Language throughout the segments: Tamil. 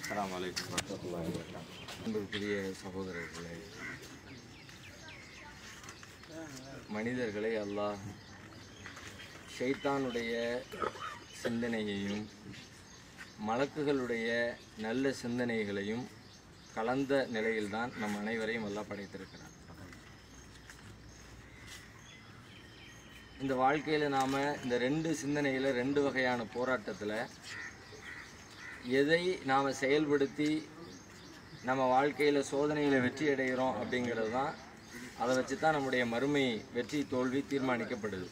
அஸ்ஸலாமு அலைக்கும் வரஹ்மத்துல்லாஹி வபரகாத்துஹு அன்பிற்குரிய சகோதரர்களே மனிதர்களை அல்லாஹ் ஷைத்தானுடைய சிந்தனையையும் மலக்குகளுடைய நல்ல சிந்தனைகளையும் கலந்த நிலையில்தான் நம் அனைவரையும் அல்லாஹ் படைத்திருக்கிறார் இந்த வாழ்க்கையில் நாம் இந்த ரெண்டு சிந்தனையில் ரெண்டு வகையான போராட்டத்தில் எதை நாம் செயல்படுத்தி நம்ம வாழ்க்கையில் சோதனையில் வெற்றி அடைகிறோம் அப்படிங்கிறது தான் அதை வச்சு தான் நம்முடைய மறுமை வெற்றி தோல்வி தீர்மானிக்கப்படுது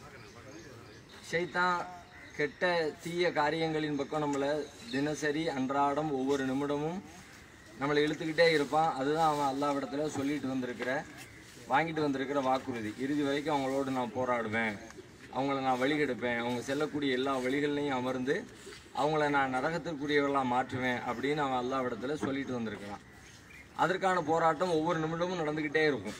ஷைத்தான் கெட்ட தீய காரியங்களின் பக்கம் நம்மளை தினசரி அன்றாடம் ஒவ்வொரு நிமிடமும் நம்மளை இழுத்துக்கிட்டே இருப்பான் அதுதான் அவன் அல்லாவிடத்துல சொல்லிட்டு வந்திருக்கிற வாங்கிட்டு வந்திருக்கிற வாக்குறுதி இறுதி வரைக்கும் அவங்களோடு நான் போராடுவேன் அவங்கள நான் வழிகெடுப்பேன் அவங்க செல்லக்கூடிய எல்லா வழிகள்லையும் அமர்ந்து அவங்கள நான் நரகத்திற்குரியவர்களாக மாற்றுவேன் அப்படின்னு அவன் அல்லாவிடத்துல சொல்லிட்டு வந்திருக்கிறான் அதற்கான போராட்டம் ஒவ்வொரு நிமிடமும் நடந்துக்கிட்டே இருக்கும்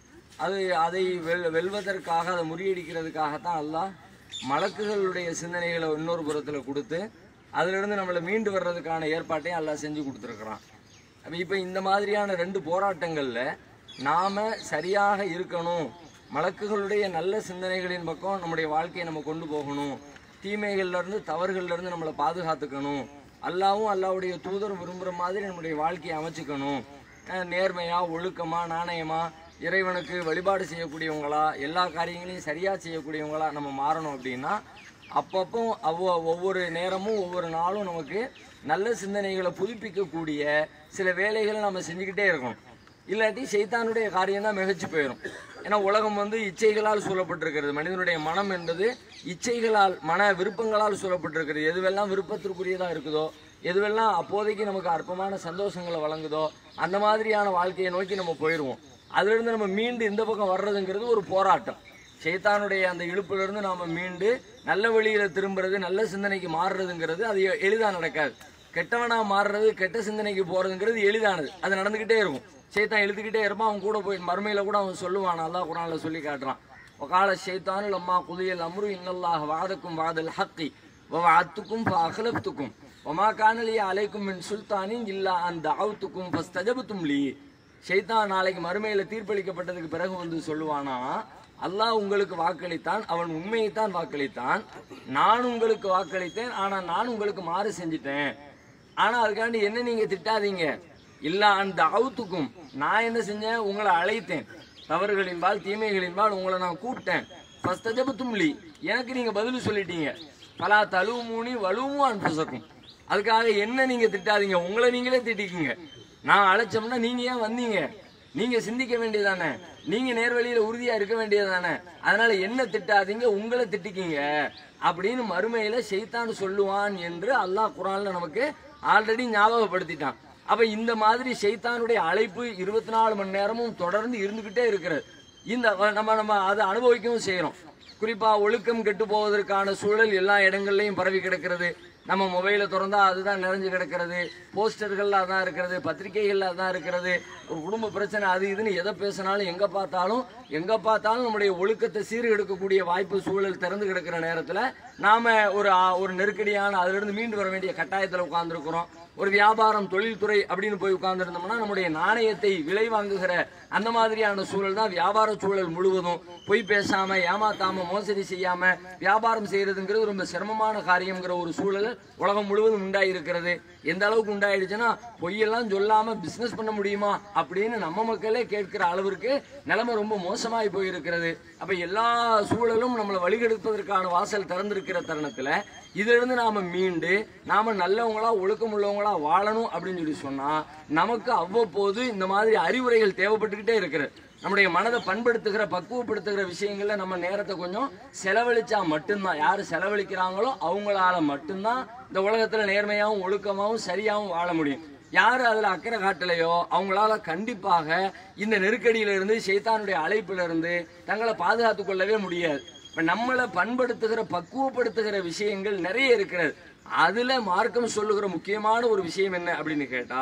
அது அதை வெல் வெல்வதற்காக அதை முறியடிக்கிறதுக்காகத்தான் அல்லாஹ் மலக்குகளுடைய சிந்தனைகளை இன்னொரு புறத்தில் கொடுத்து அதிலிருந்து நம்மளை மீண்டு வர்றதுக்கான ஏற்பாட்டையும் அல்லாஹ் செஞ்சு கொடுத்துருக்குறான் அப்போ இப்போ இந்த மாதிரியான ரெண்டு போராட்டங்களில் நாம் சரியாக இருக்கணும் மலக்குகளுடைய நல்ல சிந்தனைகளின் பக்கம் நம்முடைய வாழ்க்கையை நம்ம கொண்டு போகணும் தீமைகள்ல இருந்து தவறுகள்ல இருந்து நம்மளை பாதுகாத்துக்கணும் அல்லாவும் அல்லாவுடைய தூதர் விரும்புகிற மாதிரி நம்முடைய வாழ்க்கையை அமைச்சுக்கணும் அஹ் நேர்மையா ஒழுக்கமா நாணயமா இறைவனுக்கு வழிபாடு செய்யக்கூடியவங்களா எல்லா காரியங்களையும் சரியா செய்யக்கூடியவங்களா நம்ம மாறணும் அப்படின்னா அப்பப்போ அவ்வ ஒவ்வொரு நேரமும் ஒவ்வொரு நாளும் நமக்கு நல்ல சிந்தனைகளை புதுப்பிக்கக்கூடிய சில வேலைகளை நம்ம செஞ்சுக்கிட்டே இருக்கணும் இல்லாட்டி சைத்தானுடைய காரியம் தான் மிகச்சு போயிடும் ஏன்னா உலகம் வந்து இச்சைகளால் சூழப்பட்டிருக்கிறது மனிதனுடைய மனம் என்பது இச்சைகளால் மன விருப்பங்களால் சூழப்பட்டிருக்கிறது எதுவெல்லாம் விருப்பத்திற்குரியதாக இருக்குதோ எதுவெல்லாம் அப்போதைக்கு நமக்கு அற்பமான சந்தோஷங்களை வழங்குதோ அந்த மாதிரியான வாழ்க்கையை நோக்கி நம்ம போயிடுவோம் அதிலிருந்து நம்ம மீண்டு இந்த பக்கம் வர்றதுங்கிறது ஒரு போராட்டம் சைத்தானுடைய அந்த இழுப்பிலிருந்து நாம மீண்டு நல்ல வழியில திரும்புறது நல்ல சிந்தனைக்கு மாறுறதுங்கிறது அது எ- எளிதா நடக்காது கெட்டவனா மாறுறது கெட்ட சிந்தனைக்கு போறதுங்கிறது எளிதானது அது நடந்துகிட்டே இருக்கும் சைத்தான் இழுத்துக்கிட்டே இருப்பான் அவன் கூட போய் மறுமையில கூட அவன் சொல்லுவான் அல்லாஹ் குரான்ல சொல்லி காட்டுறான் وقال الشيطان لما قضي الامر ان الله وعدكم وعد الحق ووعدتكم فاخلفتكم وما كان لي عليكم من سلطان الا ان دعوتكم فاستجبتم لي ஷைத்தான் நாளைக்கு மறுமையில தீர்ப்பளிக்கப்பட்டதுக்கு பிறகு வந்து சொல்லுவானா அல்லாஹ் உங்களுக்கு வாக்களித்தான் அவன் உண்மையைத்தான் வாக்களித்தான் நான் உங்களுக்கு வாக்களித்தேன் ஆனா நான் உங்களுக்கு மாறு செஞ்சிட்டேன் ஆனா அதுக்காண்டி என்ன நீங்க திட்டாதீங்க இல்ல அந்த அவுத்துக்கும் நான் என்ன செஞ்சேன் உங்களை அழைத்தேன் தவறுகளின்பால் தீமைகளின்பால் உங்களை நான் கூப்பிட்டேன் ஃபஸ்தஜபத்தும்லி எனக்கு நீங்க பதில் சொல்லிட்டீங்க பலா தழுவுமூனி வலுவும் அன்புசக்கும் அதுக்காக என்ன நீங்க திட்டாதீங்க உங்களை நீங்களே திட்டிக்கீங்க நான் அழைச்சோம்னா நீங்க ஏன் வந்தீங்க நீங்க சிந்திக்க வேண்டியதானே நீங்க நேர்வழியில உறுதியா இருக்க வேண்டியதானே அதனால என்ன திட்டாதீங்க உங்களை திட்டிக்கீங்க அப்படின்னு மறுமையில ஷைத்தான் சொல்லுவான் என்று அல்லாஹ் குரான்ல நமக்கு ஆல்ரெடி ஞாபகப்படுத்திட்டான் அப்ப இந்த மாதிரி ஷைத்தானுடைய அழைப்பு இருபத்தி நாலு மணி நேரமும் தொடர்ந்து இருந்துகிட்டே இருக்கிறது இந்த நம்ம நம்ம அதை அனுபவிக்கவும் செய்யறோம் குறிப்பா ஒழுக்கம் கெட்டு போவதற்கான சூழல் எல்லா இடங்கள்லயும் பரவி கிடக்கிறது நம்ம மொபைலை திறந்தா அதுதான் நிறைஞ்சு கிடக்கிறது போஸ்டர்கள்ல அதான் இருக்கிறது பத்திரிகைகள்ல அதான் இருக்கிறது ஒரு குடும்ப பிரச்சனை அது இதுன்னு எதை பேசினாலும் எங்க பார்த்தாலும் எங்க பார்த்தாலும் நம்முடைய ஒழுக்கத்தை சீர்கெடுக்கக்கூடிய வாய்ப்பு சூழல் திறந்து கிடக்கிற நேரத்துல நாம ஒரு ஆ- ஒரு நெருக்கடியான அதுல இருந்து மீண்டு வர வேண்டிய கட்டாயத்துல உட்கார்ந்துருக்கிறோம் ஒரு வியாபாரம் தொழில்துறை அப்படின்னு போய் உட்கார்ந்துருந்தோம்னா நம்முடைய நாணயத்தை விலை வாங்குகிற அந்த மாதிரியான சூழல் தான் வியாபார சூழல் முழுவதும் பொய் பேசாம ஏமாத்தாம மோசடி செய்யாம வியாபாரம் செய்யறதுங்கிறது ரொம்ப சிரமமான காரியம்ங்கிற ஒரு சூழல் உலகம் முழுவதும் உண்டாயிருக்கிறது எந்த அளவுக்கு உண்டாயிடுச்சுன்னா பொய்யெல்லாம் சொல்லாம பிசினஸ் பண்ண முடியுமா அப்படின்னு நம்ம மக்களே கேட்கிற அளவிற்கு நிலைமை ரொம்ப மோசமாய் போயிருக்கிறது அப்ப எல்லா சூழலும் நம்மளை வழிகெடுப்பதற்கான வாசல் திறந்திருக்கிற தருணத்துல இதுல இருந்து நாம மீண்டு நாம நல்லவங்களா ஒழுக்கம் உள்ளவங்களா வாழணும் அப்படின்னு சொல்லி சொன்னா நமக்கு அவ்வப்போது இந்த மாதிரி அறிவுரைகள் தேவைப்பட்டுக்கிட்டே இருக்கிறது நம்முடைய மனதை பண்படுத்துகிற பக்குவப்படுத்துகிற விஷயங்கள்ல நம்ம நேரத்தை கொஞ்சம் செலவழிச்சா மட்டும்தான் யாரு செலவழிக்கிறாங்களோ அவங்களால மட்டும்தான் இந்த உலகத்துல நேர்மையாவும் ஒழுக்கமாவும் சரியாவும் வாழ முடியும் யாரு அதுல அக்கறை காட்டலையோ அவங்களால கண்டிப்பாக இந்த நெருக்கடியில இருந்து சைத்தானுடைய அழைப்புல இருந்து தங்களை பாதுகாத்துக் கொள்ளவே முடியாது இப்ப நம்மளை பண்படுத்துகிற பக்குவப்படுத்துகிற விஷயங்கள் நிறைய இருக்கிறது அதுல மார்க்கம் சொல்லுகிற முக்கியமான ஒரு விஷயம் என்ன அப்படின்னு கேட்டா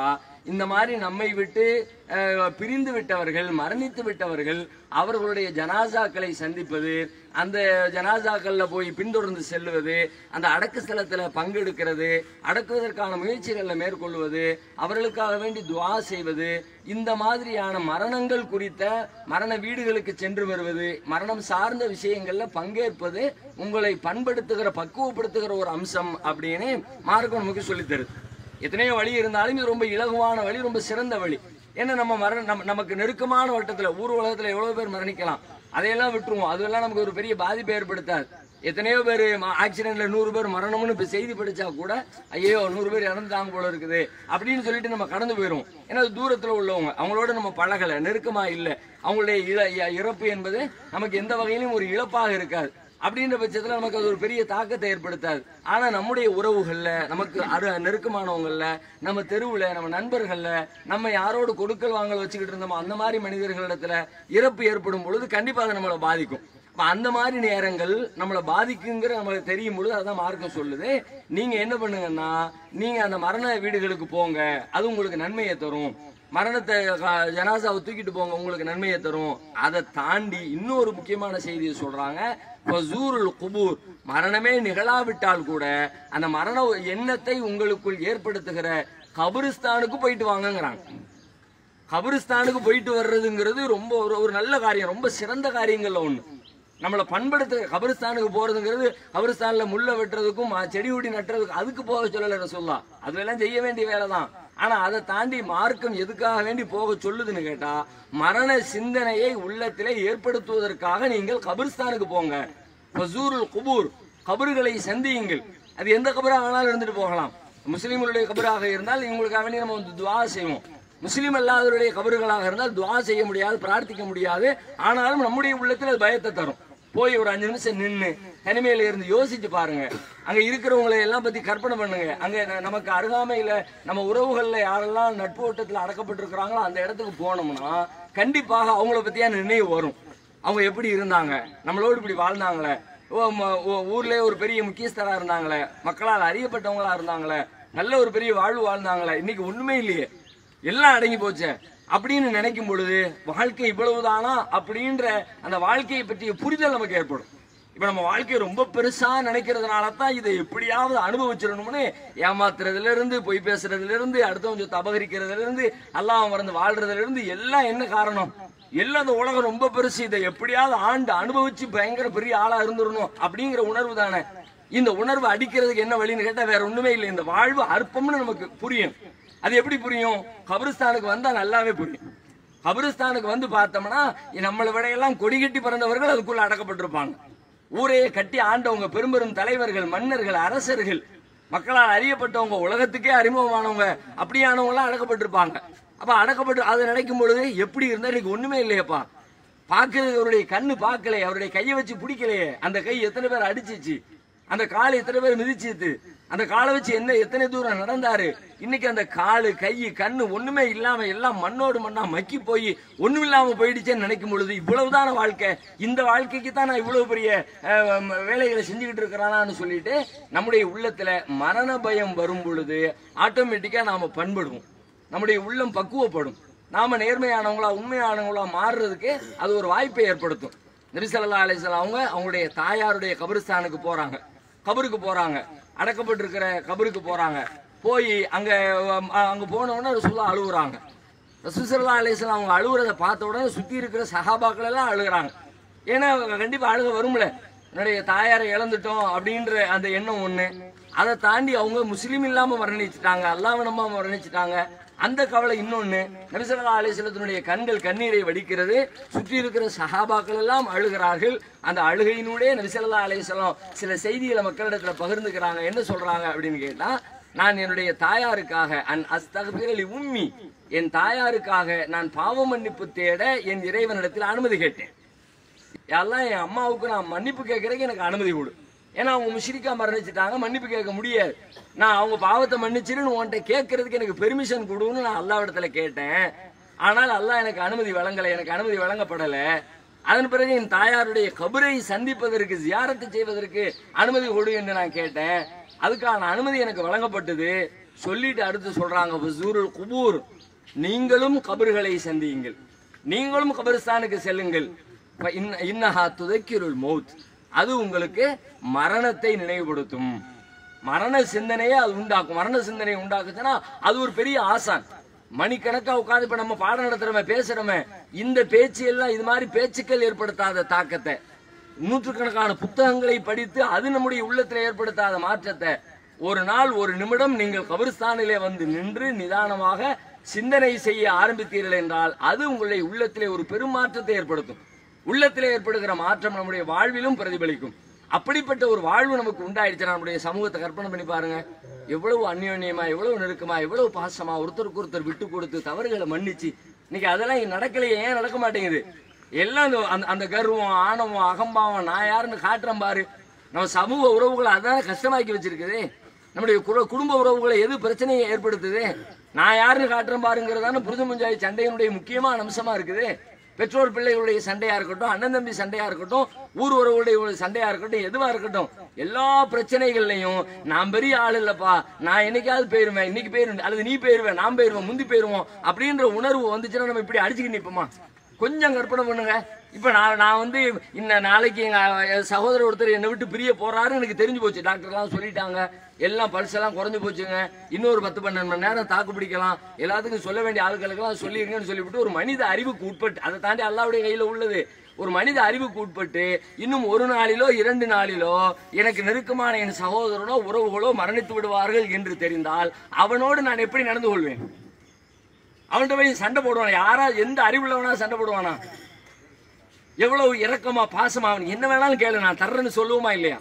இந்த மாதிரி நம்மை விட்டு அஹ், பிரிந்து விட்டவர்கள் மரணித்து விட்டவர்கள் அவர்களுடைய ஜனாசாக்களை சந்திப்பது அந்த ஜனாசாக்கள்ல போய் பின்தொடர்ந்து செல்வது அந்த அடக்கு ஸ்தலத்துல பங்கெடுக்கிறது அடக்குவதற்கான முயற்சிகளை மேற்கொள்வது அவர்களுக்காக வேண்டி துவா செய்வது இந்த மாதிரியான மரணங்கள் குறித்த மரண வீடுகளுக்கு சென்று வருவது மரணம் சார்ந்த விஷயங்கள்ல பங்கேற்பது உங்களை பண்படுத்துகிற பக்குவப்படுத்துகிற ஒரு அம்சம் அப்படின்னு மார்க்கம் நமக்கு சொல்லித் தருது எத்தனையோ வழி இருந்தாலும் இது ரொம்ப இலகுவான வழி ரொம்ப சிறந்த வழி ஏன்னா நம்ம மரண நம்ம நமக்கு நெருக்கமான வட்டத்துல ஊர் உலகத்துல எவ்வளவு பேர் மரணிக்கலாம் அதையெல்லாம் விட்டுருவோம் அதெல்லாம் நமக்கு ஒரு பெரிய பாதிப்பை ஏற்படுத்தாது எத்தனையோ பேர் ஆக்சிடென்ட்ல நூறு பேர் மரணம்னு இப்ப செய்தி படிச்சா கூட ஐயோ நூறு பேர் இறந்துட்டாங்க போல இருக்குது அப்படின்னு சொல்லிட்டு நம்ம கடந்து போயிடுவோம் ஏன்னா அது தூரத்துல உள்ளவங்க அவங்களோட நம்ம பழகல நெருக்கமா இல்ல அவங்களுடைய இழ- இ- இறப்பு என்பது நமக்கு எந்த வகையிலும் ஒரு இழப்பாக இருக்காது அப்படின்ற பட்சத்துல நமக்கு அது ஒரு பெரிய தாக்கத்தை ஏற்படுத்தாது ஆனா நம்முடைய உறவுகள்ல நமக்கு அரு நெருக்கமானவங்கள்ல நம்ம தெருவுல நம்ம நண்பர்கள்ல நம்ம யாரோடு கொடுக்கல் வாங்கல் வச்சுக்கிட்டு இருந்தோமோ அந்த மாதிரி மனிதர்களிடத்துல இறப்பு ஏற்படும் பொழுது கண்டிப்பா அது நம்மளை பாதிக்கும் அப்ப அந்த மாதிரி நேரங்கள் நம்மளை பாதிக்குங்கிற நம்மளுக்கு தெரியும் பொழுது அதான் மார்க்கம் சொல்லுது நீங்க என்ன பண்ணுங்கன்னா நீங்க அந்த மரண வீடுகளுக்கு போங்க அது உங்களுக்கு நன்மையை தரும் மரணத்தை க- ஜனாசாவை தூக்கிட்டு போங்க உங்களுக்கு நன்மையை தரும் அதை தாண்டி இன்னொரு முக்கியமான செய்தியை சொல்றாங்க ஃபசூருல் குபூர் மரணமே நிகழாவிட்டால் கூட அந்த மரண எண்ணத்தை உங்களுக்குள் ஏற்படுத்துகிற கபிரிஸ்தானுக்கு போயிட்டு வாங்கங்கிறாங்க கபிரிஸ்தானுக்கு போயிட்டு வர்றதுங்கிறது ரொம்ப ஒரு ஒரு நல்ல காரியம் ரொம்ப சிறந்த காரியங்கள்ல ஒண்ணு நம்மளை பண்படுத்த கபிரிஸ்தானுக்கு போறதுங்கிறது கபிரிஸ்தான்ல முள்ள வெட்டுறதுக்கும் ம- செடி கொடி நட்டுறதுக்கும் அதுக்கு போக சொல்லல சொல்லலாம் அதெல்லாம் செய்ய வேண்டிய வேலை தான் ஆனா அதை தாண்டி மார்க்கம் எதுக்காக வேண்டி போக சொல்லுதுன்னு கேட்டா மரண சிந்தனையை உள்ளத்திலே ஏற்படுத்துவதற்காக நீங்கள் கபிரிஸ்தானுக்கு போங்க ஃபசூருல் குபூர் கபறுகளை சந்தியுங்கள் அது எந்த கபராக வேணாலும் இருந்துட்டு போகலாம் முஸ்லீம்களுடைய கபராக இருந்தால் இவங்களுக்காக வேண்டி நம்ம வந்து துவா செய்வோம் முஸ்லீம் அல்லாதவருடைய கபறுகளாக இருந்தால் துவா செய்ய முடியாது பிரார்த்திக்க முடியாது ஆனாலும் நம்முடைய உள்ளத்தில் அது பயத்தை தரும் போய் ஒரு அஞ்சு நிமிஷம் நின்று தனிமையில இருந்து யோசிச்சு பாருங்க அங்க இருக்கிறவங்களை எல்லாம் பத்தி கற்பனை பண்ணுங்க அங்க ந- நமக்கு அருகாமையில நம்ம உறவுகள்ல யாரெல்லாம் நட்பு வட்டத்துல அடக்கப்பட்டிருக்கிறாங்களோ அந்த இடத்துக்கு போனோம்னா கண்டிப்பாக அவங்கள பத்தியான நினைவு வரும் அவங்க எப்படி இருந்தாங்க நம்மளோடு இப்படி வாழ்ந்தாங்களே ஓ, ம- ஓ, ஊர்லயே ஒரு பெரிய முக்கியஸ்தரா இருந்தாங்களே மக்களால் அறியப்பட்டவங்களா இருந்தாங்களே நல்ல ஒரு பெரிய வாழ்வு வாழ்ந்தாங்களே இன்னைக்கு ஒண்ணுமே இல்லையே எல்லாம் அடங்கி போச்சே அப்படின்னு நினைக்கும் பொழுது வாழ்க்கை இவ்வளவுதானா அப்படின்ற அந்த வாழ்க்கையை பற்றிய புரிதல் நமக்கு ஏற்படும் இப்ப நம்ம வாழ்க்கையை ரொம்ப பெருசா நினைக்கிறதுனால தான் இதை எப்படியாவது அனுபவிச்சிடணும்னு ஏமாத்துறதுல இருந்து பொய் பேசுறதுல இருந்து அடுத்தவங்க அபகரிக்கிறதுல இருந்து அல்லாஹ் மறந்து வாழ்றதுல இருந்து எல்லாம் என்ன காரணம் எல்லாம் அந்த உலகம் ரொம்ப பெருசு இதை எப்படியாவது ஆண்டு அனுபவிச்சு பயங்கர பெரிய ஆளா இருந்துடணும் அப்படிங்கிற உணர்வு தானே இந்த உணர்வு அடிக்கிறதுக்கு என்ன வழின்னு கேட்டா வேற ஒண்ணுமே இல்லை இந்த வாழ்வு அற்பம்னு நமக்கு புரியும் அது எப்படி புரியும் கபிரிஸ்தானுக்கு வந்தா நல்லாவே புரியும் கபிரிஸ்தானுக்கு வந்து பார்த்தோம்னா நம்மளை விட எல்லாம் கொடி கட்டி பிறந்தவர்கள் அதுக்குள்ள அடக்கப்பட்டிருப்பாங்க ஊரையே கட்டி ஆண்டவங்க பெரும்பெரும் தலைவர்கள் மன்னர்கள் அரசர்கள் மக்களால் அறியப்பட்டவங்க உலகத்துக்கே அறிமுகமானவங்க அப்படியானவங்க எல்லாம் அடக்கப்பட்டிருப்பாங்க அப்ப அடக்கப்பட்டு அதை நினைக்கும் பொழுது எப்படி இருந்தா இன்னைக்கு ஒண்ணுமே இல்லையப்பா பார்க்கறது அவருடைய கண்ணு பார்க்கலையே அவருடைய கையை வச்சு பிடிக்கலையே அந்த கை எத்தனை பேர் அடிச்சிச்சு அந்த கால் எத்தனை பேர் மிதிச்சிச்சு அந்த காலை வச்சு என்ன எத்தனை தூரம் நடந்தாரு இன்னைக்கு அந்த காலு கை கண்ணு ஒண்ணுமே இல்லாம எல்லாம் மண்ணோடு மண்ணா மக்கி போய் ஒண்ணும் இல்லாம போயிடுச்சேன்னு நினைக்கும் பொழுது இவ்வளவுதான வாழ்க்கை இந்த வாழ்க்கைக்கு தான் நான் இவ்வளவு பெரிய அஹ், ம- வேலைகளை செஞ்சுக்கிட்டு இருக்கிறானான்னு சொல்லிட்டு நம்முடைய உள்ளத்துல மரண பயம் வரும் பொழுது ஆட்டோமேட்டிக்கா நாம பண்படுவோம் நம்முடைய உள்ளம் பக்குவப்படும் நாம நேர்மையானவங்களா உண்மையானவங்களா மாறுறதுக்கு அது ஒரு வாய்ப்பை ஏற்படுத்தும் நபிசல்லா அலிஸ்லாம் அவங்க அவங்களுடைய தாயாருடைய கபிரிஸ்தானுக்கு போறாங்க கபருக்கு போறாங்க அடக்கப்பட்டிருக்கிற கபருக்கு போறாங்க போய் அங்க அஹ், அங்க போன உடனே ரசூலா அழுகுறாங்க ரசூசல்லா அலிஸ்லாம் அவங்க அழுகுறத பார்த்த உடனே சுத்தி இருக்கிற சஹாபாக்கள் எல்லாம் அழுகுறாங்க ஏன்னா கண்டிப்பா அழுக வரும்ல என்னுடைய தாயாரை இழந்துட்டோம் அப்படின்ற அந்த எண்ணம் ஒண்ணு அதை தாண்டி அவங்க முஸ்லீம் இல்லாம மரணிச்சுட்டாங்க அல்லாம மரணிச்சுட்டாங்க அந்த கவலை இன்னொன்னு நபிசல்லா அலிஸ்லத்தினுடைய கண்கள் கண்ணீரை வடிக்கிறது சுற்றி இருக்கிற சஹாபாக்கள் எல்லாம் அழுகிறார்கள் அந்த அழுகையினூடே நபிசல்லா அலிஸ்லாம் சில செய்திகளை மக்களிடத்துல பகிர்ந்துக்கிறாங்க என்ன சொல்றாங்க அப்படின்னு கேட்டா நான் என்னுடைய தாயாருக்காக அன் அஸ்தகபிரலி உம்மி என் தாயாருக்காக நான் பாவ மன்னிப்பு தேட என் இறைவனிடத்தில் அனுமதி கேட்டேன் எல்லாம் என் அம்மாவுக்கு நான் மன்னிப்பு கேட்கறதுக்கு எனக்கு அனுமதி கொடு ஏன்னா அவங்க முஷ்ரிக்கா மரணிச்சிட்டாங்க மன்னிப்பு கேட்க முடியாது நான் அவங்க பாவத்தை மன்னிச்சிருன்னு உன்கிட்ட கேட்கறதுக்கு எனக்கு பெர்மிஷன் கொடுன்னு நான் அல்லா இடத்துல கேட்டேன் ஆனால் அல்லாஹ் எனக்கு அனுமதி வழங்கலை எனக்கு அனுமதி வழங்கப்படல அதன் பிறகு என் தாயாருடைய கபரை சந்திப்பதற்கு ஜியாரத்து செய்வதற்கு அனுமதி கொடு என்று நான் கேட்டேன் அதுக்கான அனுமதி எனக்கு வழங்கப்பட்டது சொல்லிட்டு அடுத்து சொல்றாங்க "வஸூருல் குபூர் நீங்களும் கபர்களை சந்தியுங்கள் நீங்களும் கபரிஸ்தானுக்கு செல்லுங்கள் ஃப இன்ன- இன்னஹா துதக்கிருள் மௌத் அது உங்களுக்கு மரணத்தை நினைவுபடுத்தும் மரண சிந்தனையை அது உண்டாக்கும் மரண சிந்தனையை உண்டாக்குச்சுன்னா அது ஒரு பெரிய ஆசான் மணிக்கணக்கா உட்கார்ந்து இப்ப நம்ம பாடம் நடத்துறோமே பேசுறோமே இந்த பேச்சு எல்லாம் இது மாதிரி பேச்சுக்கள் ஏற்படுத்தாத தாக்கத்தை நூற்றுக்கணக்கான புத்தகங்களை படித்து அது நம்முடைய உள்ளத்தில் ஏற்படுத்தாத மாற்றத்தை ஒரு நாள் ஒரு நிமிடம் நீங்கள் கபிரிஸ்தானிலே வந்து நின்று நிதானமாக சிந்தனை செய்ய ஆரம்பித்தீர்கள் என்றால் அது உங்களுடைய உள்ளத்திலே ஒரு பெரும் மாற்றத்தை ஏற்படுத்தும் உள்ளத்திலே ஏற்படுகிற மாற்றம் நம்முடைய வாழ்விலும் பிரதிபலிக்கும் அப்படிப்பட்ட ஒரு வாழ்வு நமக்கு உண்டாயிடுச்சு நம்முடைய சமூகத்தை கற்பனை பண்ணி பாருங்க எவ்வளவு அந்யோன்யமா எவ்வளவு நெருக்கமா எவ்வளவு பாசமா ஒருத்தருக்கு ஒருத்தர் விட்டு கொடுத்து தவறுகளை மன்னிச்சு இன்னைக்கு அதெல்லாம் இங்க நடக்கலையே ஏன் நடக்க மாட்டேங்குது எல்லாம் இந்த- அந்த அந்த கர்வம் ஆணவம் அகம்பாவம் நான் யாருன்னு காட்டுறேன் பாரு நம்ம சமூக உறவுகளை அதான் கஷ்டமாக்கி வச்சிருக்குது நம்முடைய குட- குடும்ப உறவுகளை எது பிரச்சனையை ஏற்படுத்துது நான் யாருன்னு காட்டுறேன் பாருங்கிறதான புரித முஞ்சாய் சண்டையினுடைய முக்கியமான அம்சமா இருக்குது பெற்றோர் பிள்ளைகளுடைய சண்டையா இருக்கட்டும் அண்ணன் தம்பி சண்டையா இருக்கட்டும் ஊர் உறவுடைய ஒரு சண்டையா இருக்கட்டும் எதுவா இருக்கட்டும் எல்லா பிரச்சனைகள்லையும் நான் பெரிய ஆள் இல்லப்பா நான் என்னைக்காவது போயிருவேன் இன்னைக்கு போயிருவேன் அல்லது நீ போயிருவேன் நான் போயிருவேன் முந்தி போயிருவோம் அப்படின்ற உணர்வு வந்துச்சுன்னா நம்ம இப்படி அடிச்சுக்கிட்டு நிப்போமா கொஞ்சம் கற்பனை பண்ணுங்க இப்ப நான் நான் வந்து இந்த நாளைக்கு எங்க என் சகோதரர் ஒருத்தர் என்னை விட்டு பிரிய போறாருன்னு எனக்கு தெரிஞ்சு போச்சு டாக்டர்லாம் சொல்லிட்டாங்க எல்லாம் பல்ஸ் எல்லாம் குறைஞ்சு போச்சுங்க இன்னொரு பத்து பன்னெண்டு மணி நேரம் தாக்கு பிடிக்கலாம் எல்லாத்துக்கும் சொல்ல வேண்டிய ஆட்களுக்கெல்லாம் சொல்லிருங்கன்னு சொல்லிவிட்டு ஒரு மனித அறிவுக்கு உட்பட்டு அதை தாண்டி அல்லாவுடைய கையில உள்ளது ஒரு மனித அறிவுக்கு உட்பட்டு இன்னும் ஒரு நாளிலோ இரண்டு நாளிலோ எனக்கு நெருக்கமான என் சகோதரனோ உறவுகளோ மரணித்து விடுவார்கள் என்று தெரிந்தால் அவனோடு நான் எப்படி நடந்து கொள்வேன் அவன்கிட்ட போய் சண்டை போடுவானா யாரா எந்த அறிவுள்ளவனா சண்டை போடுவானா எவ்வளவு இரக்கமா பாசமா அவன் என்ன வேணாலும் கேளு நான் தர்றேன்னு சொல்லுவோமா இல்லையா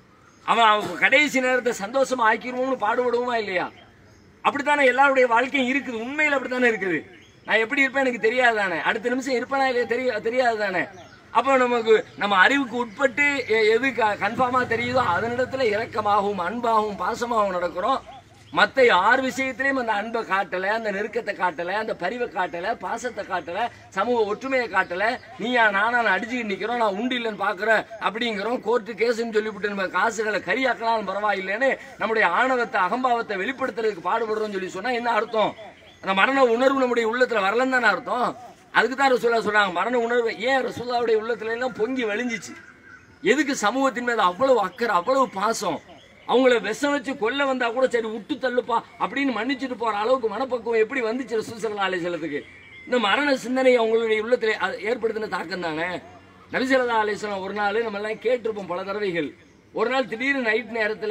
அவன் அவன் கடைசி நேரத்தை சந்தோஷமா ஆக்கிடுவோம்னு பாடுபடுவோமா இல்லையா அப்படித்தானே எல்லாருடைய வாழ்க்கையும் இருக்குது உண்மையில் அப்படித்தானே இருக்குது நான் எப்படி இருப்பேன் எனக்கு தெரியாதானே அடுத்த நிமிஷம் இருப்பேனா இல்லையா தெரிய தெரியாது தானே அப்போ நமக்கு நம்ம அறிவுக்கு உட்பட்டு எ- எது கன்ஃபார்மா தெரியுதோ அதனிடத்துல இரக்கமாகவும் அன்பாகவும் பாசமாகவும் நடக்கிறோம் மத்த யார் விஷயத்திலையும் அந்த அன்பை காட்டல அந்த நெருக்கத்தை காட்டல அந்த பரிவை காட்டல பாசத்தை காட்டல சமூக ஒற்றுமையை காட்டல நீயா நானா நான் அடிச்சுக்கிட்டு நிக்கிறோம் நான் உண்டு இல்லைன்னு பாக்குறேன் அப்படிங்கிறோம் கோர்ட்டு கேஸ்ன்னு சொல்லிவிட்டு நம்ம காசுகளை கரியாக்கலாம் பரவாயில்லைன்னு நம்முடைய ஆணவத்தை அகம்பாவத்தை வெளிப்படுத்துறதுக்கு பாடுபடுறோம்னு சொல்லி சொன்னா என்ன அர்த்தம் அந்த மரண உணர்வு நம்முடைய உள்ளத்துல வரலன்னு தானே அர்த்தம் அதுக்கு தான் ரசூலா சொல்றாங்க மரண உணர்வு ஏன் ரசூலாவுடைய உள்ளத்துல எல்லாம் பொங்கி வழிஞ்சிச்சு எதுக்கு சமூகத்தின் மீது அவ்வளவு அக்கறை அவ்வளவு பாசம் அவங்கள விஷம் வச்சு கொல்ல வந்தா கூட சரி விட்டு தள்ளுப்பா அப்படின்னு மன்னிச்சுட்டு போற அளவுக்கு மனப்பக்குவம் எப்படி வந்துச்சு ரசூசல்லா அலிசலத்துக்கு இந்த மரண சிந்தனை அவங்களுடைய உள்ளத்துல அது ஏற்படுத்தின தாக்கம் தானே நபிசல்லா அலிஸ்லாம் ஒரு நாள் நம்ம எல்லாம் கேட்டிருப்போம் பல தடவைகள் ஒரு நாள் திடீர்னு நைட் நேரத்துல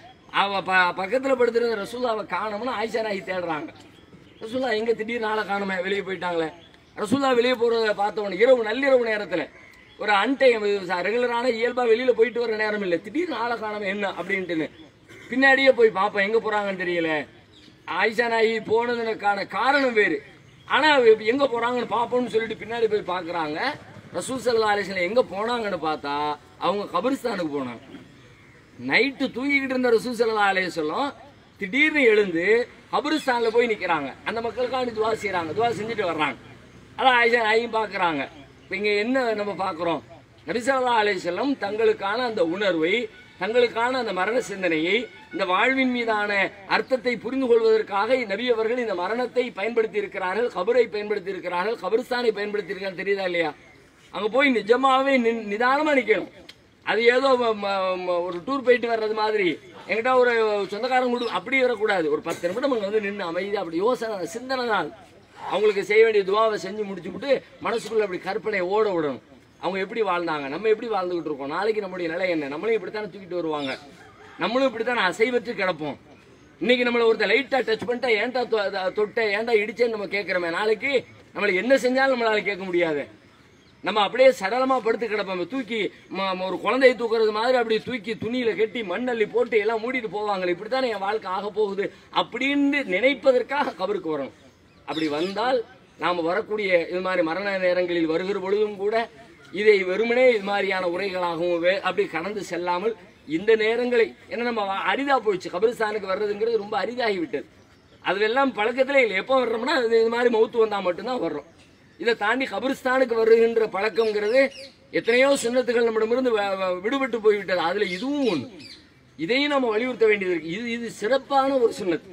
அவ ப- பக்கத்துல படுத்திருந்த ரசூல்லாவை காணோம்னு ஆயிஷா நாயி தேடுறாங்க ரசூல்லா எங்க திடீர்னு ஆளை காணுமே வெளியே போயிட்டாங்களே ரசூல்லா வெளியே போறத பார்த்தவன இரவு நள்ளிரவு நேரத்துல ஒரு அன்டைம் ரெகுலரான இயல்பா வெளியில போயிட்டு வர நேரம் இல்லை திடீர்னு ஆளை காணாம என்ன அப்படின்ட்டுன்னு பின்னாடியே போய் பார்ப்போம் எங்க போறாங்கன்னு தெரியல ஆயிஷா நாயி போனதுக்கான காரணம் வேறு ஆனா இப்ப எங்க போறாங்கன்னு பார்ப்போம்னு சொல்லிட்டு பின்னாடி போய் பார்க்கறாங்க ரசூல் சல்லா அலிஸ்லாம் எங்க போனாங்கன்னு பார்த்தா அவங்க கபிரிஸ்தானுக்கு போனாங்க நைட்டு தூங்கிக்கிட்டு இருந்த ரசூல் சல்லா அலையம் திடீர்னு எழுந்து கபிரிஸ்தான்ல போய் நிக்கிறாங்க அந்த மக்களுக்காண்டி துவா செய்றாங்க துவா செஞ்சுட்டு வர்றாங்க அதான் ஆயிஷா நாயும் பார்க்கறாங்க இப்போ இங்க என்ன நம்ம பார்க்குறோம் நபிசல்லா அலையம் தங்களுக்கான அந்த உணர்வை தங்களுக்கான அந்த மரண சிந்தனையை இந்த வாழ்வின் மீதான அர்த்தத்தை புரிந்து கொள்வதற்காக நபி அவர்கள் இந்த மரணத்தை பயன்படுத்தி இருக்கிறார்கள் கபரை பயன்படுத்தி இருக்கிறார்கள் கபிரிஸ்தானை பயன்படுத்தி இருக்காங்க தெரியுதா இல்லையா அங்க போய் நிஜமாவே நின்- நிதானமா நிக்கணும் அது ஏதோ ம- ம- ம- ஒரு டூர் போயிட்டு வர்றது மாதிரி என்கிட்ட ஒரு சொந்தக்காரங்க கொடு அப்படி வரக்கூடாது ஒரு பத்து நிமிடம் அங்க வந்து நின்று அமைதியா அப்படி யோசனை சிந்தனை தான் அவங்களுக்கு செய்ய வேண்டிய துவாவை செஞ்சு முடிச்சுவிட்டு மனசுக்குள்ள அப்படி கற்பனை ஓட விடணும் அவங்க எப்படி வாழ்ந்தாங்க நம்ம எப்படி வாழ்ந்துகிட்டு இருக்கோம் நாளைக்கு நம்முடைய நிலை என்ன நம்மளும் இப்படித்தானே தூக்கிட்டு வருவாங்க நம்மளும் இப்படித்தான் அசைவற்று கிடப்போம் இன்னைக்கு நம்மள ஒருத்தர் லைட்டா டச் பண்ணிட்டா ஏன்டா தொ- அத- தொட்ட ஏன்டா இடிச்சேன்னு நம்ம கேட்கிறோமே நாளைக்கு நம்மளுக்கு என்ன செஞ்சாலும் நம்மளால கேட்க முடியாது நம்ம அப்படியே சரளமா படுத்து கிடப்போம் தூக்கி ம- ம- ஒரு குழந்தையை தூக்குறது மாதிரி அப்படியே தூக்கி துணியில கட்டி மண்ணள்ளி போட்டு எல்லாம் மூடிட்டு போவாங்களே இப்படித்தானே என் வாழ்க்கை ஆக போகுது அப்படின்னு நினைப்பதற்காக கபருக்கு வரணும் அப்படி வந்தால் நாம் வரக்கூடிய இது மாதிரி மரண நேரங்களில் வருகிற பொழுதும் கூட இதை வெறுமனே இது மாதிரியான உரைகளாகவும் வே- அப்படி கடந்து செல்லாமல் இந்த நேரங்களை ஏன்னா நம்ம வ- அரிதா போயிடுச்சு கபிரிஸ்தானுக்கு வர்றதுங்கிறது ரொம்ப அரிதாகி விட்டது அதுவெல்லாம் பழக்கத்திலே இல்லை எப்போ வர்றோம்னா இது இது மாதிரி மௌத்து வந்தால் மட்டும்தான் வர்றோம் இதை தாண்டி கபிரிஸ்தானுக்கு வருகின்ற பழக்கம்ங்கிறது எத்தனையோ சுண்ணத்துகள் நம்மிடமிருந்து வ- வ- விடுபட்டு போய்விட்டது அதுல இதுவும் ஒன்று இதையும் நம்ம வலியுறுத்த வேண்டியது இருக்கு இது இது சிறப்பான ஒரு சுண்ணத்து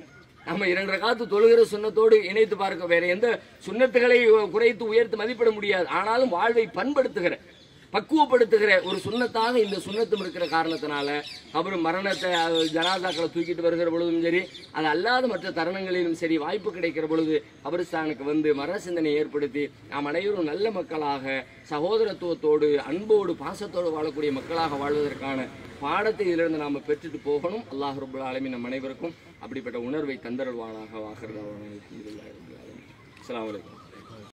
நம்ம இரண்டு ரகாத்து தொழுகிற சுண்ணத்தோடு இணைத்து பார்க்க வேற எந்த சுண்ணத்துகளை குறைத்து உயர்த்து மதிப்பிட முடியாது ஆனாலும் வாழ்வை பண்படுத்துகிற பக்குவப்படுத்துகிற ஒரு சுண்ணத்தாக இந்த சுண்ணத்தும் இருக்கிற காரணத்தினால அவர் மரணத்தை அது ஜனாதாக்களை தூக்கிட்டு வருகிற பொழுதும் சரி அது அல்லாத மற்ற தருணங்களிலும் சரி வாய்ப்பு கிடைக்கிற பொழுது கபரிஸ்தானுக்கு வந்து மரண சிந்தனை ஏற்படுத்தி நாம் அனைவரும் நல்ல மக்களாக சகோதரத்துவத்தோடு அன்போடு பாசத்தோடு வாழக்கூடிய மக்களாக வாழ்வதற்கான பாடத்தை இதிலிருந்து நாம் பெற்றுட்டு போகணும் அல்லாஹ் ரபுல் ஆலமீன் நம் அனைவருக்கும் அப்படிப்பட்ட உணர்வை தந்தருள்வானாக வாக்குறதாக அஸ்லாம் வலைக்கம்